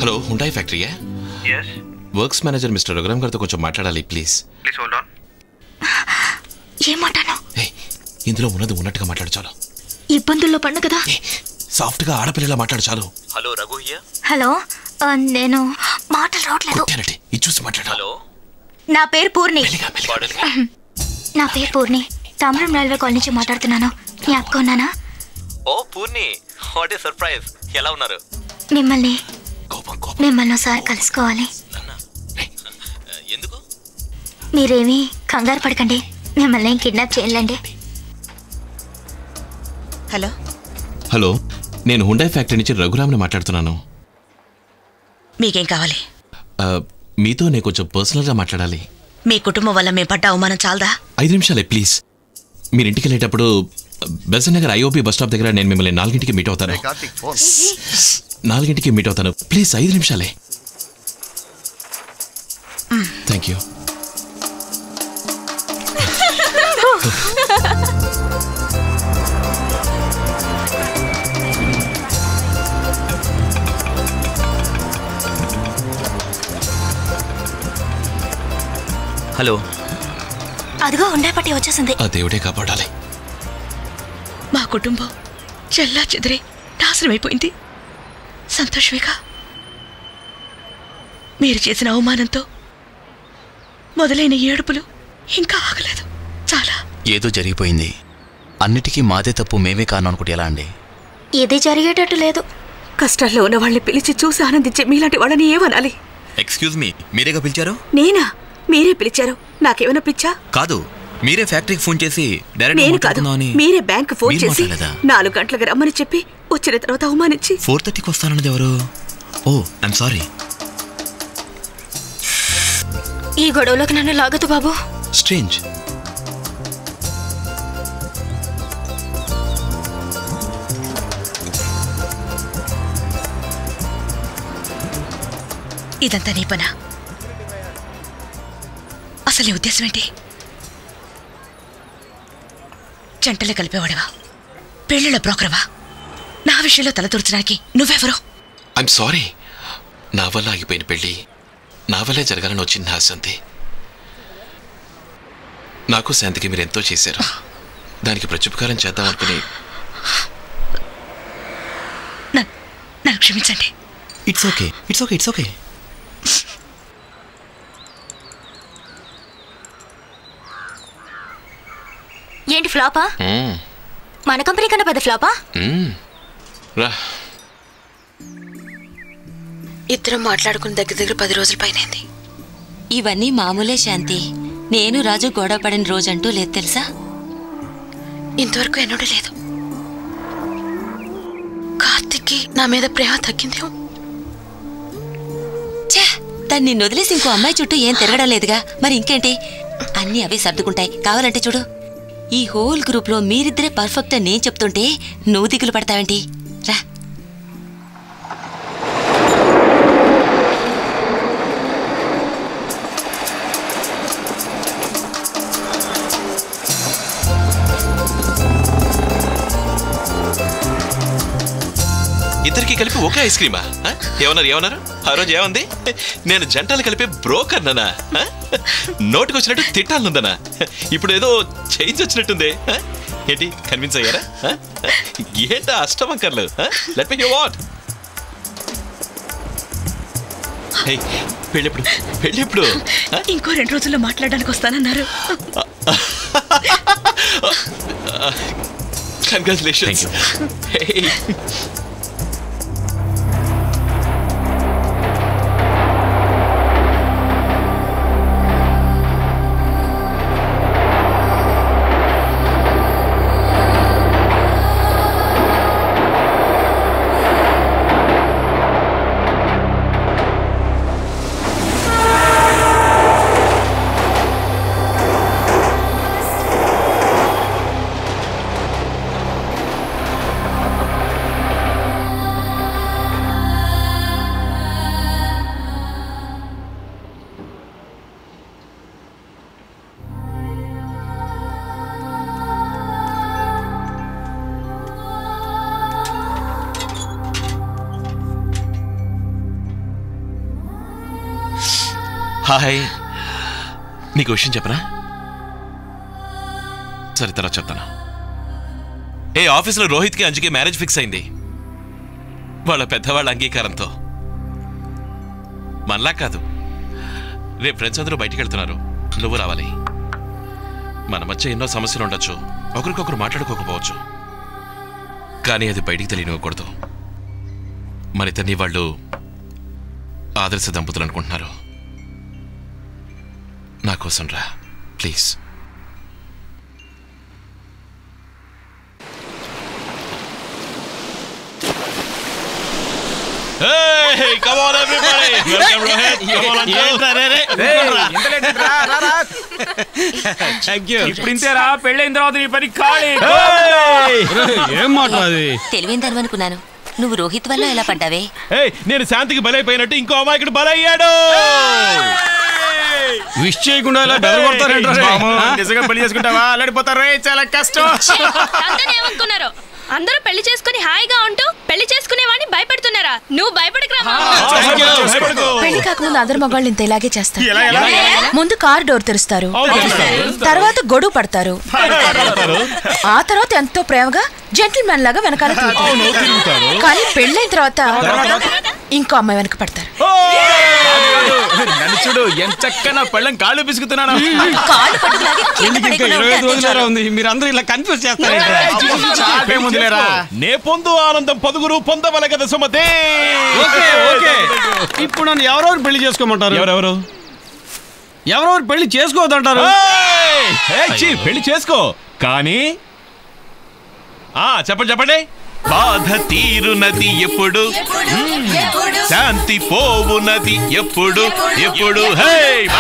Hello Hyundai ఫ్యాక్టరీయా yes works manager mister Raghuram గారితో కొంచెం మాట్లాడాలి ప్లీజ్ ప్లీజ్ హోల్డ్ ఆన్ ఏమంటాను ఏయ్ ఇందులో ఉన్నది ఉన్నట్టుగా మాట్లాడు చాలు ఇబ్బందుల్లో పడ్ను కదా ఏ సాఫ్ట్గా ఆడపిల్లలా మాట్లాడు చాలు హలో రఘు హియర్ హలో ఆ, నేను మాటలు రావట్లేదు కొట్టానంటే ఇది చూసి మాట్లాడు హలో నా పేరు పూర్ణి మెల్లిగా మెల్లిగా పాడలిగా నా పేరు పూర్ణి తామరం రైల్వే కాలనీ నుంచి మాట్లాడుతున్నాను జ్ఞాపకం ఉన్నానా ఓ పూర్ణి వాట్ ఏ సర్ప్రైజ్ ఎలా ఉన్నారు మిమ్మల్ని కోపం కోపం మిమ్మల్ని ఒకసారి కలుసుకోవాలి నాన్న ఏయ్, ఎందుకు మీరేమీ కంగారు పడకండి మిమ్మల్ని ఏం కిడ్నాప్ చేయలేండి హలో హలో నేను హుండాయి ఫ్యాక్టరీ నుంచి రఘురామ్ని మాట్లాడుతున్నాను మీకేం కావాలి ఆ, మీతో నేను కొంచెం పర్సనల్గా మాట్లాడాలి మీ కుటుంబం వల్ల మేము పడ్డ అవమానం చాలదా ఐదు నిమిషాలే ప్లీజ్ మీరు ఇంటికి వెళ్ళేటప్పుడు Besant Nagar IOP bus stop దగ్గర నేను మిమ్మల్ని నాలుగింటికి మీట్ అవుతాను కార్తిక్ ఫోన్ నాలుగింటికి మీట్ అవుతాను ప్లీజ్ ఐదు నిమిషాలే థ్యాంక్ యూ హలో అదిగో ఉండేపట్టి వచ్చేసింది ఆ దేవుడే కాపాడాలి మా కుటుంబం చెల్లా చెదిరే నాశనమైపోయింది సంతోషమేగా మీరు చేసిన అవమానంతో మొదలైన ఏడుపులు ఇంకా ఆగలేదు చాలా ఏదో జరిగిపోయింది అన్నిటికీ మాదే తప్పు మేమే కారణం అనుకుంటే ఎలా అండి ఇది జరిగేటట్టు లేదు కష్టాల్లో ఉన్న వాళ్ళని పిలిచి చూసి ఆనందించే మీలాంటి వాళ్ళని ఏమనాలి ఎక్స్క్యూజ్ మీ మీరేగా పిలిచారు నేనా మీరే పిలిచారు నాకేమైనా పిచ్చా కాదు మీరే ఫ్యాక్టరీకి ఫోన్ చేసి డైరెక్ట్ నేను కాదు మీరే బ్యాంక్ ఫోన్ మీరు చేసి మాట్లాడలేదా? నాలుగు గంటలకు రమ్మని చెప్పి వచ్చిన తర్వాత అవమానించి ఫోర్ థర్టీకి వస్తానన్నది ఎవరు ఓ ఐమ్ సారీ ఈ గొడవలోకి నన్ను లాగదు బాబు స్ట్రేంజ్ ఇదంతా నీ పనా అసలు నీ ఉద్దేశం ఏంటి జంటలు కలిపేవాడవా పెళ్ళిళ్ళ బ్రోకరవా నా విషయంలో తలదూర్చడానికి నువ్వెవరు ఐఎమ్ సారీ నా వల్ల ఆగిపోయిన పెళ్ళి నా వల్లే జరగాలని వచ్చింది ఆశ అంతే నాకు శాంతికి మీరు ఎంతో చేశారు దానికి ప్రత్యుపకారం చేద్దాం అనుకుని నన్ను నన్ను క్షమించండి it's okay it's okay it's okay ఏంటి ఫ్లాపా మ్మ్, మన కంపెనీ కన్నా పెద్ద ఫ్లాపా మ్మ్. రా ఇద్దరం మాట్లాడుకుని దగ్గర దగ్గర పది రోజుల పైనైంది ఇవన్నీ మామూలే శాంతి నేను రాజు గొడవ పడిన రోజంటూ లేదు తెలుసా ఇంతవరకు ఎన్నడూ లేదు కార్తిక్కి నా మీద ప్రేమ తగ్గిందేమో ఛే దాన్ని నిన్ను వదిలేసి ఇంకో అమ్మాయి చుట్టూ ఏం తిరగడం లేదుగా మరి ఇంకేంటి అన్నీ అవి సర్దుకుంటాయి కావాలంటే చూడు ఈ హోల్ గ్రూప్లో మీరిద్దరే పర్ఫెక్ట్ అని నేను చెప్తుంటే నువ్వు దిగులు పడతావేంటి రా ఇద్దరికి కలిపి ఒకే ఐస్ క్రీమా ఆ? ఏమన్నారు ఏమన్నారు ఆ రోజు ఏమంది నేను జంటలు కలిపి బ్రోకర్ ననా నోటికి వచ్చినట్టు తిట్టాలనుందనా ఇప్పుడు ఏదో చేంజ్ వచ్చినట్టుంది ఆ? ఏంటి కన్విన్స్ అయ్యారా ఆ? ఏంటా అష్టమంకర్లు లెట్ మీ వాట్ పెళ్ళెప్పుడు పెళ్ళెప్పుడు ఆ? ఇంకో రెండు రోజుల్లో మాట్లాడడానికి వస్తానన్నారు కంగ్రాచులేషన్స్ హాయ్ నీకు విషయం చెప్పనా సరే తర్వాత చెప్తాను ఏ ఆఫీసులో రోహిత్కి అంజుకి మ్యారేజ్ ఫిక్స్ అయింది వాళ్ళ పెద్దవాళ్ళ అంగీకారంతో మనలా కాదు రేపు ఫ్రెండ్స్ అందరూ బయటికి వెళ్తున్నారు నువ్వు రావాలి మన మధ్య ఎన్నో సమస్యలు ఉండొచ్చు ఒకరికొకరు మాట్లాడుకోకపోవచ్చు కానీ అది బయటికి తెలియనివ్వకూడదు మన ఇద్దరిని వాళ్ళు ఆదర్శ దంపతులు అనుకుంటున్నారు నా కోసం రా please Hey, come on everybody. Welcome Rohit. Come on Uncle. ఇప్పుడు ఇంతేరా పెళ్ళైన తర్వాత నీ పని ఖాళీ ఏం మాట అది తెలివిందని అనుకున్నాను నువ్వు రోహిత్ వల్ల ఎలా పడ్డావే Hey, నేను శాంతికి బలైపోయినట్టు ఇంకో అమాయకుడు బలయ్యాడు విష్ చేయకుండా ఇలా బెదరగొడతారేంట్రా రే? ఆ? నిజంగా పెళ్లి చేసుకుంటావా అల్లాడిపోతారు చాలా కష్టం అందరూ ఏమనుకున్నారు అందరూ పెళ్లి చేసుకుని హాయిగా ఉంటూ పెళ్లి చేసుకునేవాడిని భయపెడుతున్నారా నువ్వు భయపడకురా మామ. పెళ్లి కాకముందు అందరు మగాళ్ళు ఇంత ఇలాగే చేస్తారు ఎలా ఎలా ముందు కార్ డోర్ తెరుస్తారు తర్వాత గొడుగు పడతారు ఆ తర్వాత ఎంతో ప్రేమగా జెంటిల్మెన్ లాగా వెనకాల తిరుగుతారు. కానీ పెళ్ళైన తర్వాత ఇంకో అమ్మాయి వెనక పడతారు నన్ను చూడు ఎంత చక్కగా పళ్ళం కాళ్ళు పిసుకుతున్నాను కాళ్ళు పట్టుకులాగి కింద పెళ్ళికి ఇంకా పడేయకుండా ఇరవై ఐదు ఉంటే రోజులేరా చాలు. ఉంది మీరందరూ ఇలా కన్ఫ్యూజ్ చేస్తారేంట్రా చాపే ముందులేరా నే పొందు ఆనందం పదుగురు పొందవల కదా సుమతే ఓకే ఓకే ఇప్పుడు నన్ను ఎవరెవరు పెళ్లి చేసుకోమంటారు ఎవరెవరు ఎవరెవరు పెళ్లి చేసుకోవద్దంటారు పెళ్లి చేసుకో కానీ ఆ చెప్పండి చెప్పండి బాధ తీరునది ఎప్పుడు మ్మ్. శాంతి పోవునది ఎప్పుడు ఎప్పుడు హే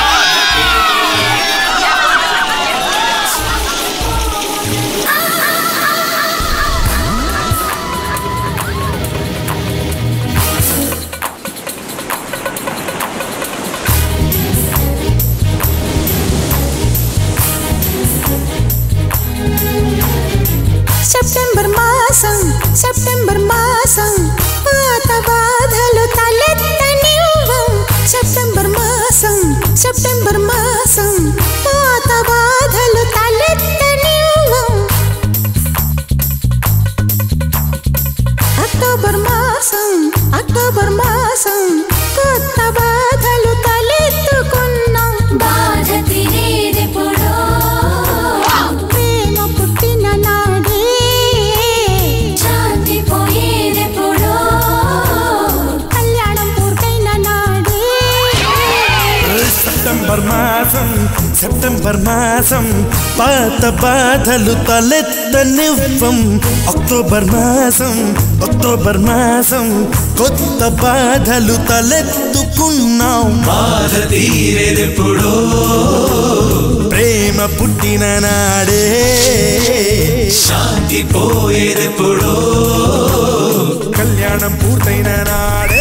సెప్టెంబర్ మాసం సెప్టెంబర్ మాసం పాత బాధలు తలెత్తనివ్వం సెప్టెంబర్ మాసం సెప్టెంబర్ మాసం పాత బాధలు తలెత్తనివ్వం అక్టోబర్ మాసం అక్టోబర్ మాసం కొత్త బాధలు తలెత్తుకున్నాం బాధ తినేదెప్పుడో ప్రేమ పుట్టిన నాడే శాంతి పోయేదెప్పుడో కళ్యాణం పూర్తయిన నాడే సెప్టెంబర్ మాసం సెప్టెంబర్ మాసం పాత బాధలు తలెత్తనివ్వం అక్టోబర్ మాసం అక్టోబర్ మాసం కొత్త బాధలు తలెత్తుకున్నాం బాధ తీరేదెప్పుడో ప్రేమ పుట్టిన నాడే శాంతి పోయేదెప్పుడో కళ్యాణం పూర్తయిన నాడే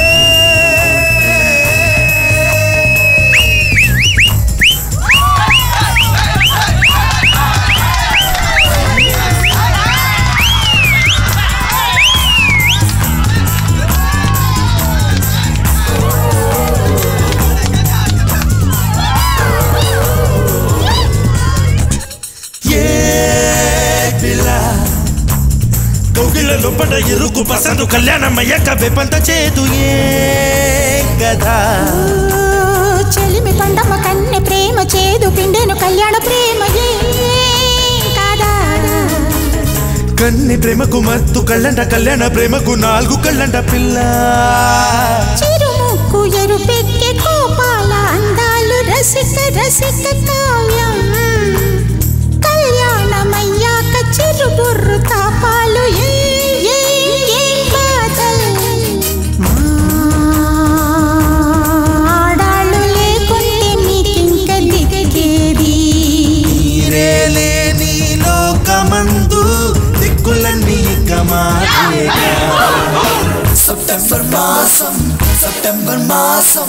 ఏ పిల్ల కౌగిళ్ళలో పడ ఇరుకు పసందు కళ్యాణం అయ్యాక వెపంత చేదు ఏ గదా చెలిమి పండమ్మ కన్నె ప్రేమ చేదు పిండెను కళ్యాణ ప్రేమ ఏం కాదా కన్ని ప్రేమకు మత్తు కళ్ళంట కళ్యాణ ప్రేమకు నాలుగు కళ్ళంట పిల్ల చిరుముక్కు ఎరుపెక్కే కోపాల అందాలు రసిక రసిక కావ్యం కళ్యాణమయ్యాక చిరుబుర్రు తాపాలు ఏం, ఏం, ఏం బాధల్. ఆడాళ్ళు లేకుంటే మీకింక దిగేది నీరే లేని లోకమందు దిక్కులన్నీ కమాయేగా సెప్టెంబర్ మాసం సెప్టెంబర్ మాసం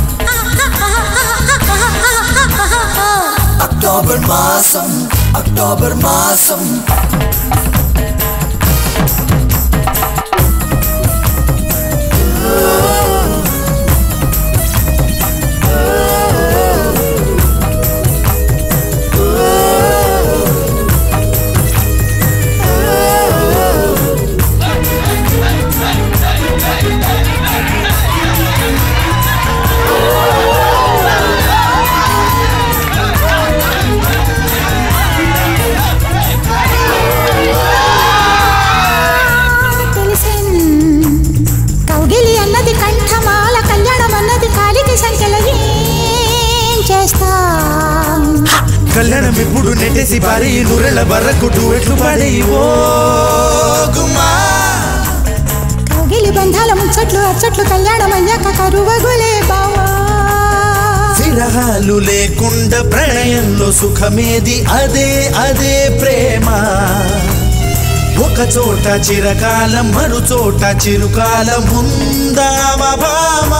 అక్టోబర్ మాసం అక్టోబర్ మాసం ప్రాణం ఇప్పుడు నెట్టేసి పారి నురెళ్ళ బర్రకు ఎట్లు పడి ఓ గుమా కౌగిలి బంధాల ముచ్చట్లు అచ్చట్లు కళ్యాణం అయ్యాక కరువగులే బావా విరహాలు లేకుండా ప్రణయంలో సుఖమేది అదే అదే ప్రేమ ఒక చోట చిరకాలం మరు చోట చిరుకాలం ఉందామా భామా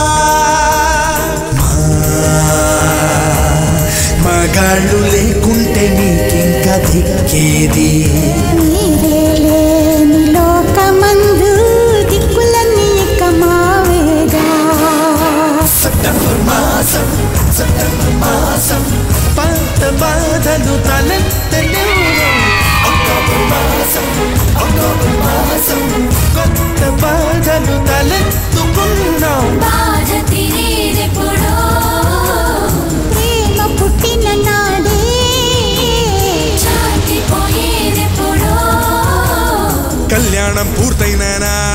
మగాళ్ళు లేకుంటే నీకింక దిక్కేది నీరే లేని లోకమందు దిక్కులన్నీ ఇక మావేగా సెప్టెంబర్ మాసం సెప్టెంబర్ మాసం పాత బాధలు తలెత్తలేవు అక్టోబర్ మాసం అక్టోబర్ మాసం కొత్త బాధలు తలెత్తుకున్నాం బాధ తీరేదెప్పుడో ప్రేమ పుట్టిన నాడే చాటిపోయేదెప్పుడో కళ్యాణం పూర్తయిన